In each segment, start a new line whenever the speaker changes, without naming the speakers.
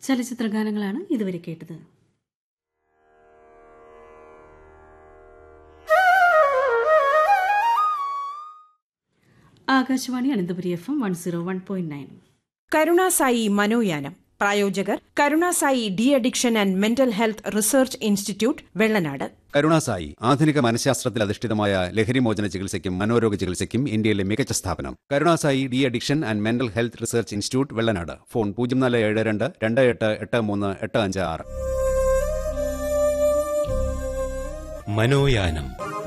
ചലച്ചിത്ര ഗാനങ്ങളാണ് ഇതുവരെ കേട്ടത് Akashvani Ananthapuri F M one zero one point nine
Karunasai Manoyanam പ്രായോജകർ Karunasai de addiction and mental health research institute Vellanad
Karunasai ആധുനിക മനഃശാസ്ത്രത്തിൽ അധിഷ്ഠിതമായ ലഹരിമോചന ചികിത്സയ്ക്കും മനോരോഗ ചികിത്സയ്ക്കും ഇന്ത്യയിലെ മികച്ച സ്ഥാപനം Karunasai de addiction and mental health research institute Vellanad phone പൂജ്യം നാല് ഏഴ് രണ്ട് രണ്ട് എട്ട് എട്ട് മൂന്ന് എട്ട് അഞ്ച് ആറ്
മനോയാനം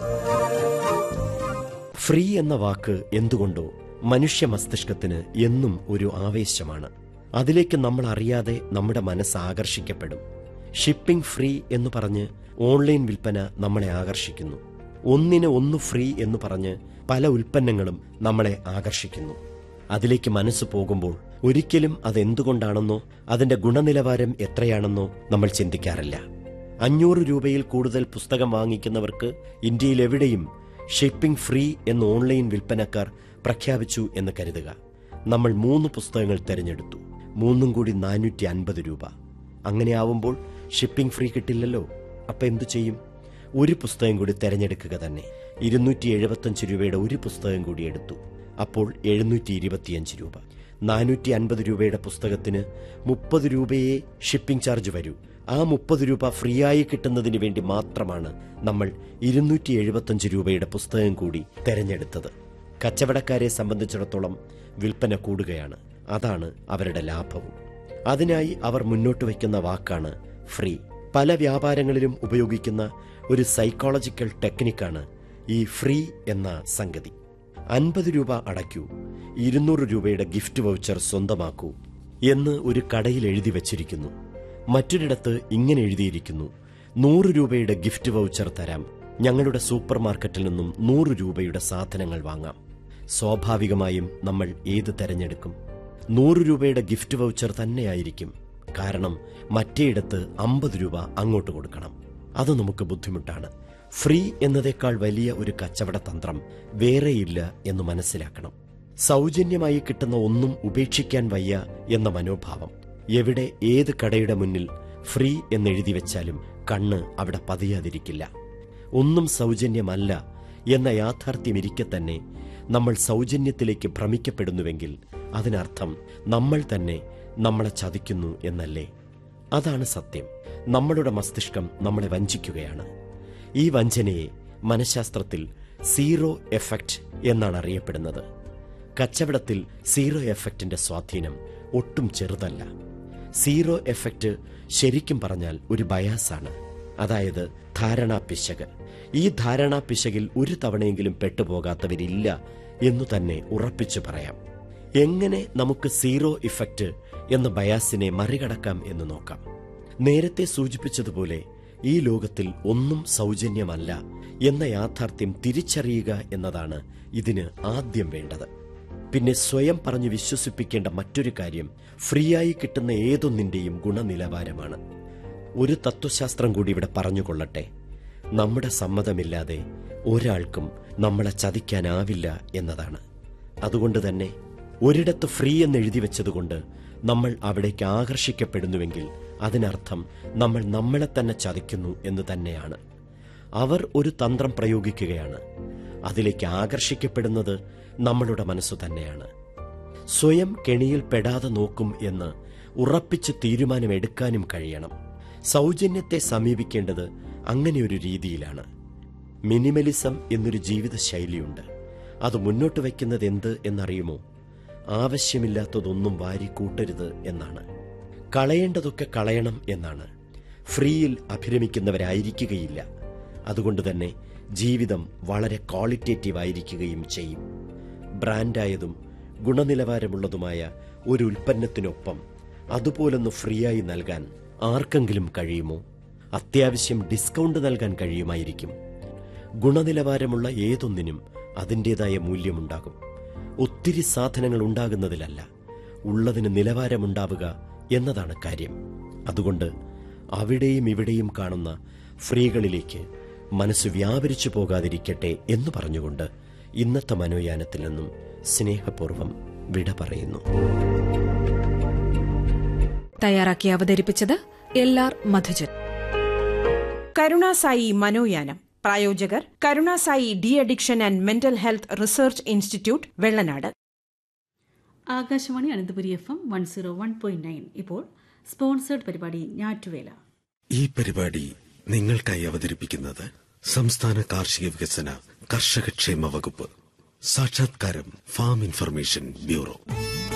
ഫ്രീ എന്ന വാക്ക് എന്തുകൊണ്ടോ മനുഷ്യ മസ്തിഷ്കത്തിന് എന്നും ഒരു ആവേശമാണ് അതിലേക്ക് നമ്മൾ അറിയാതെ നമ്മുടെ മനസ്സ് ആകർഷിക്കപ്പെടും ഷിപ്പിംഗ് ഫ്രീ എന്ന് പറഞ്ഞ് ഓൺലൈൻ വിൽപ്പന നമ്മളെ ആകർഷിക്കുന്നു ഒന്നിന് ഒന്ന് ഫ്രീ എന്ന് പറഞ്ഞ് പല ഉൽപ്പന്നങ്ങളും നമ്മളെ ആകർഷിക്കുന്നു അതിലേക്ക് മനസ്സ് പോകുമ്പോൾ ഒരിക്കലും അതെന്തുകൊണ്ടാണെന്നോ അതിന്റെ ഗുണനിലവാരം എത്രയാണെന്നോ നമ്മൾ ചിന്തിക്കാറില്ല അഞ്ഞൂറ് രൂപയിൽ കൂടുതൽ പുസ്തകം വാങ്ങിക്കുന്നവർക്ക് ഇന്ത്യയിൽ എവിടെയും ഷിപ്പിംഗ് ഫ്രീ എന്ന് ഓൺലൈൻ വിൽപ്പനക്കാർ പ്രഖ്യാപിച്ചു എന്ന് കരുതുക നമ്മൾ മൂന്ന് പുസ്തകങ്ങൾ തിരഞ്ഞെടുത്തു മൂന്നും കൂടി നാനൂറ്റി അൻപത് രൂപ അങ്ങനെയാവുമ്പോൾ ഷിപ്പിംഗ് ഫ്രീ കിട്ടില്ലല്ലോ അപ്പൊ എന്തു ചെയ്യും ഒരു പുസ്തകം കൂടി തിരഞ്ഞെടുക്കുക തന്നെ ഇരുന്നൂറ്റി എഴുപത്തഞ്ച് രൂപയുടെ ഒരു പുസ്തകം കൂടി എടുത്തു അപ്പോൾ എഴുന്നൂറ്റി ഇരുപത്തിയഞ്ച് രൂപ നാനൂറ്റി അൻപത് രൂപയുടെ പുസ്തകത്തിന് മുപ്പത് രൂപയെ ഷിപ്പിംഗ് ചാർജ് വരൂ ആ മുപ്പത് രൂപ ഫ്രീ ആയി കിട്ടുന്നതിന് വേണ്ടി മാത്രമാണ് നമ്മൾ ഇരുന്നൂറ്റി എഴുപത്തഞ്ച് രൂപയുടെ പുസ്തകം കൂടി തെരഞ്ഞെടുത്തത് കച്ചവടക്കാരെ സംബന്ധിച്ചിടത്തോളം വിൽപ്പന കൂടുകയാണ് അതാണ് അവരുടെ ലാഭവും അതിനായി അവർ മുന്നോട്ട് വയ്ക്കുന്ന വാക്കാണ് ഫ്രീ പല വ്യാപാരങ്ങളിലും ഉപയോഗിക്കുന്ന ഒരു സൈക്കോളജിക്കൽ ടെക്നിക്കാണ് ഈ ഫ്രീ എന്ന സംഗതി അൻപത് രൂപ അടയ്ക്കൂ ഇരുന്നൂറ് രൂപയുടെ ഗിഫ്റ്റ് വൗച്ചർ സ്വന്തമാക്കൂ എന്ന് ഒരു കടയിൽ എഴുതി വച്ചിരിക്കുന്നു മറ്റൊരിടത്ത് ഇങ്ങനെ എഴുതിയിരിക്കുന്നു നൂറ് രൂപയുടെ ഗിഫ്റ്റ് വൗച്ചർ തരാം ഞങ്ങളുടെ സൂപ്പർ മാർക്കറ്റിൽ നിന്നും നൂറ് രൂപയുടെ സാധനങ്ങൾ വാങ്ങാം സ്വാഭാവികമായും നമ്മൾ ഏത് തെരഞ്ഞെടുക്കും നൂറ് രൂപയുടെ ഗിഫ്റ്റ് വൗച്ചർ തന്നെയായിരിക്കും കാരണം മറ്റേയിടത്ത് അമ്പത് രൂപ അങ്ങോട്ട് കൊടുക്കണം അത് നമുക്ക് ബുദ്ധിമുട്ടാണ് ഫ്രീ എന്നതേക്കാൾ വലിയ ഒരു കച്ചവട തന്ത്രം വേറെയില്ല എന്ന് മനസ്സിലാക്കണം സൗജന്യമായി കിട്ടുന്ന ഒന്നും ഉപേക്ഷിക്കാൻ വയ്യ എന്ന മനോഭാവം എവിടെ ഏത് കടയുടെ മുന്നിൽ ഫ്രീ എന്നെഴുതി വെച്ചാലും കണ്ണ് അവിടെ പതിയാതിരിക്കില്ല ഒന്നും സൗജന്യമല്ല എന്ന യാഥാർത്ഥ്യമിരിക്കെ തന്നെ നമ്മൾ സൗജന്യത്തിലേക്ക് ഭ്രമിക്കപ്പെടുന്നുവെങ്കിൽ അതിനർത്ഥം നമ്മൾ തന്നെ നമ്മളെ ചതിക്കുന്നു എന്നല്ലേ അതാണ് സത്യം നമ്മളുടെ മസ്തിഷ്കം നമ്മളെ വഞ്ചിക്കുകയാണ് ഈ വഞ്ചനയെ മനഃശാസ്ത്രത്തിൽ സീറോ എഫക്റ്റ് എന്നാണ് അറിയപ്പെടുന്നത് കച്ചവടത്തിൽ സീറോ എഫക്റ്റിന്റെ സ്വാധീനം ഒട്ടും ചെറുതല്ല സീറോ എഫക്റ്റ് ശരിക്കും പറഞ്ഞാൽ ഒരു ബയാസാണ് അതായത് ധാരണാ പിശക് ഈ ധാരണാ പിശകിൽ ഒരു തവണയെങ്കിലും പെട്ടുപോകാത്തവരില്ല എന്നു തന്നെ ഉറപ്പിച്ചു പറയാം എങ്ങനെ നമുക്ക് സീറോ ഇഫക്റ്റ് എന്ന ബയാസിനെ മറികടക്കാം എന്ന് നോക്കാം നേരത്തെ സൂചിപ്പിച്ചതുപോലെ ഈ ലോകത്തിൽ ഒന്നും സൗജന്യമല്ല എന്ന യാഥാർത്ഥ്യം തിരിച്ചറിയുക എന്നതാണ് ഇതിന് ആദ്യം വേണ്ടത് പിന്നെ സ്വയം പറഞ്ഞു വിശ്വസിപ്പിക്കേണ്ട മറ്റൊരു കാര്യം ഫ്രീയായി കിട്ടുന്ന ഏതൊന്നിന്റെയും ഗുണനിലവാരമാണ് ഒരു തത്വശാസ്ത്രം കൂടി ഇവിടെ പറഞ്ഞുകൊള്ളട്ടെ നമ്മുടെ സമ്മതമില്ലാതെ ഒരാൾക്കും നമ്മളെ ചതിക്കാനാവില്ല എന്നതാണ് അതുകൊണ്ട് തന്നെ ഒരിടത്ത് ഫ്രീ എന്ന് എഴുതി വെച്ചതുകൊണ്ട് നമ്മൾ അവിടേക്ക് ആകർഷിക്കപ്പെടുന്നുവെങ്കിൽ അതിനർത്ഥം നമ്മൾ നമ്മളെ തന്നെ ചതിക്കുന്നു എന്ന് തന്നെയാണ് അവർ ഒരു തന്ത്രം പ്രയോഗിക്കുകയാണ് അതിലേക്ക് ആകർഷിക്കപ്പെടുന്നത് നമ്മളുടെ മനസ്സു തന്നെയാണ് സ്വയം കെണിയിൽ പെടാതെ നോക്കും എന്ന് ഉറപ്പിച്ച് തീരുമാനമെടുക്കാനും കഴിയണം സൗജന്യത്തെ സമീപിക്കേണ്ടത് അങ്ങനെയൊരു രീതിയിലാണ് മിനിമലിസം എന്നൊരു ജീവിത ശൈലിയുണ്ട് അത് മുന്നോട്ട് വയ്ക്കുന്നത് എന്ത് എന്നറിയുമോ ആവശ്യമില്ലാത്തതൊന്നും വാരി കൂട്ടരുത് എന്നാണ് കളയേണ്ടതൊക്കെ കളയണം എന്നാണ് ഫ്രീയിൽ അഭിരമിക്കുന്നവരായിരിക്കുകയില്ല അതുകൊണ്ട് തന്നെ ജീവിതം വളരെ ക്വാളിറ്റേറ്റീവ് ആയിരിക്കുകയും ചെയ്യും ബ്രാൻഡായതും ഗുണനിലവാരമുള്ളതുമായ ഒരു ഉൽപ്പന്നത്തിനൊപ്പം അതുപോലൊന്ന് ഫ്രീയായി നൽകാൻ ആർക്കെങ്കിലും കഴിയുമോ അത്യാവശ്യം ഡിസ്കൗണ്ട് നൽകാൻ കഴിയുമായിരിക്കും ഗുണനിലവാരമുള്ള ഏതൊന്നിനും അതിൻ്റെതായ മൂല്യമുണ്ടാകും ഒത്തിരി സാധനങ്ങൾ ഉണ്ടാകുന്നതിലല്ല ഉള്ളതിന് നിലവാരമുണ്ടാവുക എന്നതാണ് കാര്യം അതുകൊണ്ട് അവിടെയും ഇവിടെയും കാണുന്ന ഫ്രീകളിലേക്ക് മനസ്സ് വ്യാപരിച്ചു പോകാതിരിക്കട്ടെ എന്ന് പറഞ്ഞുകൊണ്ട് ഇന്നത്തെ മനോയാനത്തിൽ നിന്നും സ്നേഹപൂർവ്വം വിട പറയുന്നു
തയ്യാറാക്കി അവതരിപ്പിച്ചത് എൽ ആർ മധുജൻ
കരുണാസായി മനോയാനം പ്രായോജകർ Karunasai de addiction and mental health research institute Vellanad
Akashvani Ananthapuri F M one zero one point nine ഇപ്പോൾ സ്പോൺസേഡ് പരിപാടി ഞാറ്റുവേല
ഈ പരിപാടി നിങ്ങൾക്കായി അവതരിപ്പിക്കുന്നത് സംസ്ഥാന കാർഷിക വികസന കർഷകക്ഷേമ വകുപ്പ് സാക്ഷാത്കാരം ഫാം ഇൻഫർമേഷൻ ബ്യൂറോ